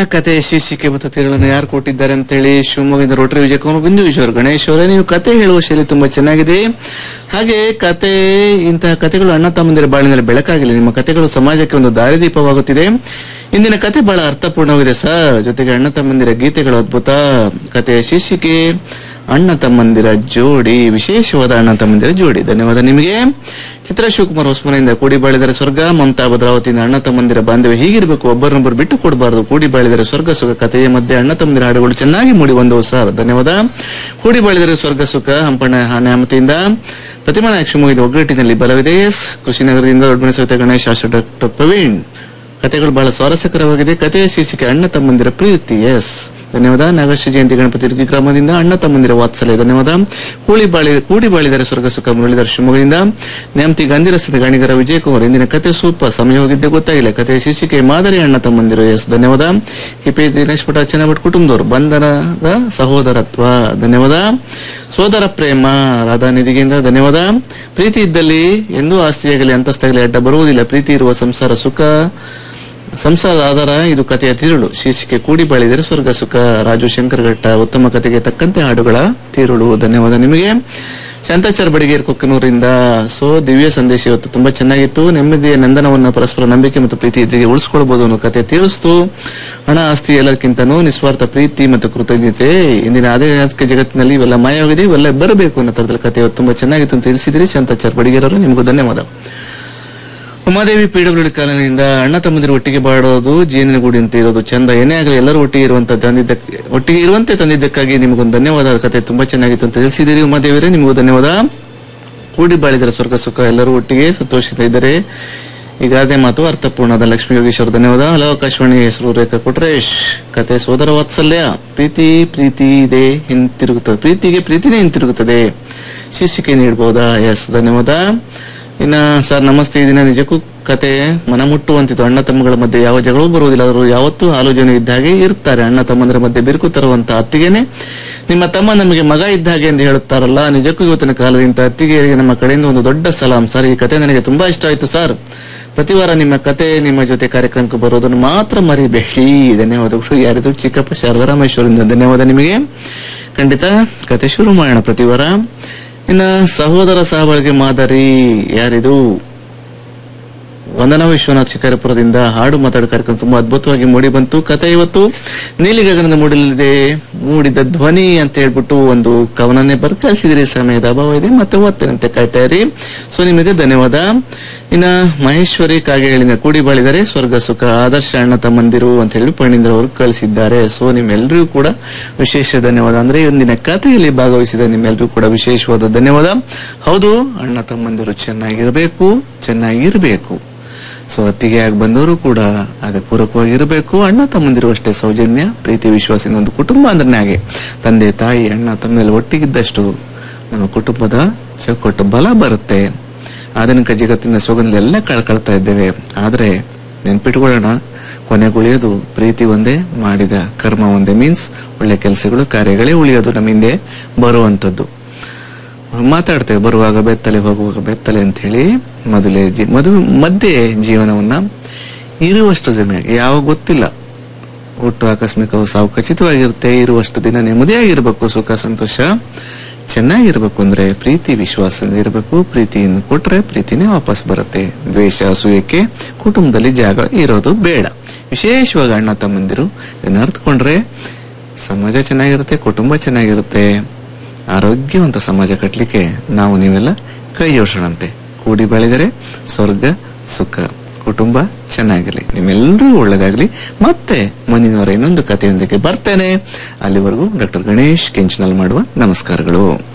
ಕತೆ ಶೀರ್ಷಿಕೆ ಮತ್ತು ತಿರುಳನ್ನು ಯಾರು ಕೊಟ್ಟಿದ್ದಾರೆ ಅಂತೇಳಿ ಶಿವಮೊಗ್ಗದಿಂದ ರೋಟರಿ ವಿಜಯಕುಮಾರ್ ಬಿಂದು ವಿಜಯವರು ಗಣೇಶ್ ಅವರೇ ನೀವು ಕತೆ ಹೇಳುವ ಶೈಲಿ ತುಂಬಾ ಚೆನ್ನಾಗಿದೆ ಹಾಗೆ ಕತೆ ಇಂತಹ ಕತೆಗಳು ಅಣ್ಣ ತಮ್ಮಂದಿರ ಬಾಳಿನಲ್ಲಿ ಬೆಳಕಾಗಿಲ್ಲ ನಿಮ್ಮ ಕತೆಗಳು ಸಮಾಜಕ್ಕೆ ಒಂದು ದಾರಿದೀಪವಾಗುತ್ತಿದೆ ಇಂದಿನ ಕತೆ ಬಹಳ ಅರ್ಥಪೂರ್ಣವಾಗಿದೆ ಸರ್ ಜೊತೆಗೆ ಅಣ್ಣ ತಮ್ಮಂದಿರ ಗೀತೆಗಳು ಅದ್ಭುತ ಕತೆಯ ಶೀರ್ಷಿಕೆ ಅಣ್ಣ ತಮ್ಮಂದಿರ ಜೋಡಿ ವಿಶೇಷವಾದ ಅಣ್ಣ ತಮ್ಮಂದಿರ ಜೋಡಿ ಧನ್ಯವಾದ ನಿಮಗೆ ಚಿತ್ರ ಶಿವಕುಮಾರ್ ಹೊಸ್ಮನೆಯಿಂದ ಕೂಡಿ ಬಾಳಿದರೆ ಸ್ವರ್ಗ ಮಮತಾ ಭದ್ರಾವತಿಯಿಂದ ಅಣ್ಣ ತಮ್ಮಂದಿರ ಬಾಂಧವ್ಯ ಹೀಗಿರಬೇಕು ಒಬ್ಬರನ್ನೊಬ್ಬರು ಬಿಟ್ಟು ಕೊಡಬಾರದು ಕೂಡಿ ಬಾಳಿದರೆ ಸ್ವರ್ಗ ಸುಖ ಕಥೆಯ ಮಧ್ಯೆ ಅಣ್ಣ ತಮ್ಮಂದಿರ ಹಾಡುಗಳು ಚೆನ್ನಾಗಿ ಮೂಡಿ ಬಂದವು ಸರ್ ಧನ್ಯವಾದ ಕೂಡಿ ಬಾಳಿದರೆ ಸ್ವರ್ಗ ಸುಖ ಹಂಪಣ್ಣ ನ್ಯಾಮತಿಯಿಂದ ಪ್ರತಿಮಾ ನಾಯಕ್ ಶಿವಮೊಗ್ಗದ ಒಗ್ಗಟ್ಟಿನಲ್ಲಿ ಬಲವಿದೆ ಕೃಷಿ ನಗರದಿಂದ ದೊಡ್ಡಮನೆ ಸವಿತಾ ಗಣೇಶ್ ಶಾಸ್ತ್ರ ಡಾಕ್ಟರ್ ಪ್ರವೀಣ್ ಕತೆಗಳು ಬಹಳ ಸ್ವಾರಸ್ಯಕರವಾಗಿದೆ ಕಥೆಯ ಶೀರ್ಷಿಕೆ ಅಣ್ಣ ತಮ್ಮಂದಿರ ಪ್ರೀತಿ ಎಸ್ ಧನ್ಯವಾದ ನಾಗಶ್ರೀ ಜಯಂತಿ ಗಣಪತಿ ದುರ್ಗಿ ಗ್ರಾಮದಿಂದ ಅಣ್ಣ ತಮ್ಮಂದಿರ ವಾತ್ಸಲ್ಯ ಧನ್ಯವಾದ ಕೂಡಿ ಬಾಳಿ ಕೂಡಿ ಬಾಳಿದರೆ ಸ್ವರ್ಗ ಸುಖ ಮುರಳೀಧರ ಶಿವಮೊಗ್ಗದಿಂದ ನೇಮತಿ ಗಾಂಧಿ ರಸ್ತೆ ಗಾಣಿಗರ ವಿಜಯಕುಮಾರ್ ಇಂದಿನ ಕತೆ ಸೂಪರ್ ಸಮಯ ಹೋಗಿದ್ದೆ ಗೊತ್ತಾಗಿಲ್ಲ ಕಥೆಯ ಶೀರ್ಷಿಕೆ ಮಾದರಿ ಅಣ್ಣ ತಮ್ಮಂದಿರು ಎಸ್ ಧನ್ಯವಾದ ಕಿಪಿ ದಿನೇಶ್ ಭಟ್ ಅಚ್ಚನ ಭಟ್ ಕುಟುಂಬದವರು ಬಂಧನದ ಸಹೋದರತ್ವ ಧನ್ಯವಾದ ಸೋದರ ಪ್ರೇಮ ರಾಧಾ ನಿಧಿಗೆಯಿಂದ ಧನ್ಯವಾದ ಪ್ರೀತಿ ಇದ್ದಲ್ಲಿ ಎಂದೂ ಆಸ್ತಿಯಾಗಲಿ ಅಂತಸ್ತಾಗಲಿ ಅಡ್ಡ ಬರುವುದಿಲ್ಲ ಪ್ರೀತಿ ಇರುವ ಸಂಸಾರ ಸುಖ ಸಂಸಾರದ ಆಧಾರ ಇದು ಕಥೆಯ ತಿರುಳು ಶೀರ್ಷಿಕೆ ಕೂಡಿ ಬಾಳಿದರೆ ಸ್ವರ್ಗ ಸುಖ ರಾಜು ಶಂಕರಘಟ್ಟ ಉತ್ತಮ ಕಥೆಗೆ ತಕ್ಕಂತೆ ಹಾಡುಗಳ ತಿರುಳು ಧನ್ಯವಾದ ನಿಮಗೆ ಶಾಂತಾಚಾರ ಬಡಿಗೇರ್ ಕೊಕ್ಕನೂರಿಂದ ಸೊ ದಿವ್ಯ ಸಂದೇಶ ಇವತ್ತು ತುಂಬಾ ಚೆನ್ನಾಗಿತ್ತು ನೆಮ್ಮದಿಯ ನಂದನವನ್ನ ಪರಸ್ಪರ ನಂಬಿಕೆ ಮತ್ತು ಪ್ರೀತಿ ಇದ್ದಿಗೆ ಉಳಿಸ್ಕೊಳ್ಬಹುದು ಅನ್ನೋ ಕತೆ ತಿಳಿಸ್ತು ಹಣ ಆಸ್ತಿ ಎಲ್ಲಕ್ಕಿಂತನೂ ನಿಸ್ವಾರ್ಥ ಪ್ರೀತಿ ಮತ್ತು ಕೃತಜ್ಞತೆ ಇಂದಿನ ಆಧ್ಯಾತ್ಮಿಕ ಜಗತ್ತಿನಲ್ಲಿ ಇವೆಲ್ಲ ಮಾಯವಾಗಿದೆ ಇವೆಲ್ಲ ಬರಬೇಕು ಅನ್ನೋ ತರದಲ್ಲಿ ಕತೆ ಇವತ್ತು ತುಂಬಾ ಚೆನ್ನಾಗಿತ್ತು ಅಂತ ತಿಳಿಸಿದಿರಿ ಶಾಂತಾಚಾರ ಬಡಿಗೇರ್ ಅವರು ನಿಮಗೂ ಧನ್ಯವಾದ ಉಮಾದೇವಿ ಪಿಡಬ್ಲ್ಯೂ ಕಾಲನಿಯಿಂದ ಅಣ್ಣ ತಮ್ಮಂದಿರು ಒಟ್ಟಿಗೆ ಬಾಡೋದು ಜೇನಿನ ಗೂಡಿ ಅಂತ ಇರೋದು ಚಂದ ಏನೇ ಆಗಲಿ ಎಲ್ಲರೂ ಒಟ್ಟಿಗೆ ಇರುವಂತ ತಂದಿದ್ದಕ್ಕೆ ಒಟ್ಟಿಗೆ ಇರುವಂತೆ ತಂದಿದ್ದಕ್ಕಾಗಿ ನಿಮಗೊಂದು ಧನ್ಯವಾದ ಕತೆ ತುಂಬಾ ಚೆನ್ನಾಗಿತ್ತು ಅಂತ ತಿಳಿಸಿದಿರಿ ಉಮಾದೇವಿಯರೇ ನಿಮಗೂ ಧನ್ಯವಾದ ಕೂಡಿ ಬಾಳಿದರೆ ಸ್ವರ್ಗ ಸುಖ ಎಲ್ಲರೂ ಒಟ್ಟಿಗೆ ಸಂತೋಷಿತ ಇದ್ದಾರೆ ಈಗ ಅದೇ ಮಾತು ಅರ್ಥಪೂರ್ಣದ ಲಕ್ಷ್ಮೀ ಯೋಗೇಶ್ವರ ಧನ್ಯವಾದ ಹಲೋ ಆಕಾಶವಾಣಿ ಹೆಸರು ರೇಖಾ ಕೊಟ್ರೇಶ್ ಕತೆ ಸೋದರ ವಾತ್ಸಲ್ಯ ಪ್ರೀತಿ ಪ್ರೀತಿ ಇದೆ ಹಿಂತಿರುಗುತ್ತದೆ ಪ್ರೀತಿಗೆ ಪ್ರೀತಿನೇ ಹಿಂತಿರುಗುತ್ತದೆ ಶೀರ್ಷಿಕೆ ನೀಡಬಹುದಾ ಎಸ್ ಧನ್ಯವಾದ ಇನ್ನ ಸರ್ ನಮಸ್ತೆ ಈ ದಿನ ನಿಜಕ್ಕೂ ಕತೆ ಮನಮುಟ್ಟುವಂತಿತ್ತು ಅಣ್ಣ ತಮ್ಮಗಳ ಮಧ್ಯೆ ಯಾವ ಜಗಳವೂ ಬರುವುದಿಲ್ಲ ಅವರು ಯಾವತ್ತೂ ಆಲೋಚನೆ ಇದ್ದ ಹಾಗೆ ಇರ್ತಾರೆ ಅಣ್ಣ ತಮ್ಮಂದರ ಮಧ್ಯೆ ಬಿರುಕು ತರುವಂತ ಅತ್ತಿಗೆನೆ ನಿಮ್ಮ ತಮ್ಮ ನಮಗೆ ಮಗ ಇದ್ದ ಹಾಗೆ ಎಂದು ಹೇಳುತ್ತಾರಲ್ಲ ನಿಜಕ್ಕೂ ಇವತ್ತಿನ ಕಾಲದಿಂದ ಅತ್ತಿಗೆಯರಿಗೆ ನಮ್ಮ ಕಡೆಯಿಂದ ಒಂದು ದೊಡ್ಡ ಸಲಾಂ ಸರ್ ಈ ಕತೆ ನನಗೆ ತುಂಬಾ ಇಷ್ಟ ಆಯ್ತು ಸರ್ ಪ್ರತಿ ವಾರ ನಿಮ್ಮ ಕತೆ ನಿಮ್ಮ ಜೊತೆ ಕಾರ್ಯಕ್ರಮಕ್ಕೆ ಬರೋದನ್ನು ಮಾತ್ರ ಮರಿಬೇಡಿ ಧನ್ಯವಾದಗಳು ಯಾರಿದು ಚಿಕ್ಕಪ್ಪ ಶಾರದಾ ರಾಮೇಶ್ವರಿಂದ ಧನ್ಯವಾದ ನಿಮಗೆ ಖಂಡಿತ ಕತೆ ಶುರು ಮಾಡೋಣ ಪ್ರತಿ ವಾರ ಇನ್ನ ಸಹೋದರ ಸಹಬಾಳ್ಗೆ ಮಾದರಿ ಯಾರಿದು ವಂದನಾ ವಿಶ್ವನಾಥ್ ಶಿಕಾರಪುರದಿಂದ ಹಾಡು ಮಾತಾಡೋ ಕಾರ್ಯಕ್ರಮ ತುಂಬಾ ಅದ್ಭುತವಾಗಿ ಮೂಡಿ ಬಂತು ಕತೆ ಇವತ್ತು ನೀಲಿ ಗಗನದ ಮೂಡಲಿದೆ ಮೂಡಿದ ಧ್ವನಿ ಅಂತ ಹೇಳ್ಬಿಟ್ಟು ಒಂದು ಕವನನ್ನೇ ಬರ್ ಕಳಿಸಿದಿರಿ ಸಮಯದ ಅಭಾವ ಇದೆ ಮತ್ತೆ ಓದ್ತೇನಂತೆ ಕಾಯ್ತಾ ಇರಿ ಸೊ ನಿಮಗೆ ಧನ್ಯವಾದ ಇನ್ನ ಮಹೇಶ್ವರಿ ಕಾಗೆಗಳಿಂದ ಕೂಡಿ ಬಾಳಿದರೆ ಸ್ವರ್ಗ ಸುಖ ಆದರ್ಶ ಅಣ್ಣ ತಮ್ಮಂದಿರು ಅಂತ ಹೇಳಿ ಪಣಿಂದ್ರ ಅವರು ಕಳಿಸಿದ್ದಾರೆ ಸೊ ನಿಮ್ಮೆಲ್ಲರಿಗೂ ಕೂಡ ವಿಶೇಷ ಧನ್ಯವಾದ ಅಂದ್ರೆ ಇಂದಿನ ಕಥೆಯಲ್ಲಿ ಭಾಗವಹಿಸಿದ ನಿಮ್ಮೆಲ್ಲರಿಗೂ ಕೂಡ ವಿಶೇಷವಾದ ಧನ್ಯವಾದ ಹೌದು ಅಣ್ಣ ತಮ್ಮಂದಿರು ಚೆನ್ನಾಗಿರಬೇಕು ಚೆನ್ನಾಗಿರ್ಬೇಕು ಸೊ ಅತ್ತಿಗೆ ಆಗಿ ಬಂದವರು ಕೂಡ ಅದೇ ಪೂರಕವಾಗಿರಬೇಕು ಅಣ್ಣ ತಮ್ಮಂದಿರು ಅಷ್ಟೇ ಸೌಜನ್ಯ ಪ್ರೀತಿ ವಿಶ್ವಾಸದಿಂದ ಒಂದು ಕುಟುಂಬ ಅಂದ್ರೆ ಹಾಗೆ ತಂದೆ ತಾಯಿ ಅಣ್ಣ ತಮ್ಮೆಲ್ಲ ಒಟ್ಟಿಗಿದ್ದಷ್ಟು ನಮ್ಮ ಕುಟುಂಬದ ಚೌಕಟ್ಟು ಬಲ ಬರುತ್ತೆ ಆಧುನಿಕ ಜಗತ್ತಿನ ಸೊಗನಲ್ಲಿ ಕಳ್ಕೊಳ್ತಾ ಇದ್ದೇವೆ ಆದ್ರೆ ನೆನ್ಪಿಟ್ಕೊಳ್ಳೋಣ ಕೊನೆಗುಳಿಯೋದು ಪ್ರೀತಿ ಒಂದೇ ಮಾಡಿದ ಕರ್ಮ ಒಂದೇ ಮೀನ್ಸ್ ಒಳ್ಳೆ ಕೆಲಸಗಳು ಕಾರ್ಯಗಳೇ ಉಳಿಯೋದು ನಮ್ಮ ಹಿಂದೆ ಬರುವಂತದ್ದು ಮಾತಾಡ್ತೇವೆ ಬರುವಾಗ ಬೆತ್ತಲೆ ಹೋಗುವಾಗ ಬೆತ್ತಲೆ ಅಂತ ಹೇಳಿ ಮೊದಲೇ ಜಿ ಮದು ಮಧ್ಯೆ ಜೀವನವನ್ನ ಇರುವಷ್ಟು ಜನ ಯಾವ ಗೊತ್ತಿಲ್ಲ ಹುಟ್ಟು ಆಕಸ್ಮಿಕವು ಸಾವು ಖಚಿತವಾಗಿರುತ್ತೆ ಇರುವಷ್ಟು ದಿನ ನೆಮ್ಮದಿಯಾಗಿರ್ಬೇಕು ಸುಖ ಸಂತೋಷ ಚೆನ್ನಾಗಿರ್ಬೇಕು ಅಂದ್ರೆ ಪ್ರೀತಿ ವಿಶ್ವಾಸದಿಂದ ಇರಬೇಕು ಪ್ರೀತಿಯನ್ನು ಕೊಟ್ರೆ ಪ್ರೀತಿನೇ ವಾಪಸ್ ಬರುತ್ತೆ ದ್ವೇಷ ಅಸೂಯಕ್ಕೆ ಕುಟುಂಬದಲ್ಲಿ ಜಾಗ ಇರೋದು ಬೇಡ ವಿಶೇಷವಾಗಿ ಅಣ್ಣ ತಮ್ಮಂದಿರು ಇದನ್ನ ಅರ್ಥಕೊಂಡ್ರೆ ಸಮಾಜ ಚೆನ್ನಾಗಿರುತ್ತೆ ಕುಟುಂಬ ಚೆನ್ನಾಗಿರುತ್ತೆ ಆರೋಗ್ಯವಂತ ಸಮಾಜ ಕಟ್ಟಲಿಕ್ಕೆ ನಾವು ನೀವೆಲ್ಲ ಕೈ ಜೋಡಿಸೋಣಂತೆ ಕೂಡಿ ಬೆಳೆದರೆ ಸ್ವರ್ಗ ಸುಖ ಕುಟುಂಬ ಚೆನ್ನಾಗಿರಲಿ ನಿಮ್ಮೆಲ್ಲರೂ ಒಳ್ಳೇದಾಗ್ಲಿ ಮತ್ತೆ ಮುಂದಿನ ವಾರ ಇನ್ನೊಂದು ಕಥೆಯೊಂದಿಗೆ ಬರ್ತೇನೆ ಅಲ್ಲಿವರೆಗೂ ಡಾಕ್ಟರ್ ಗಣೇಶ್ ಕೆಂಚನಲ್ ಮಾಡುವ ನಮಸ್ಕಾರಗಳು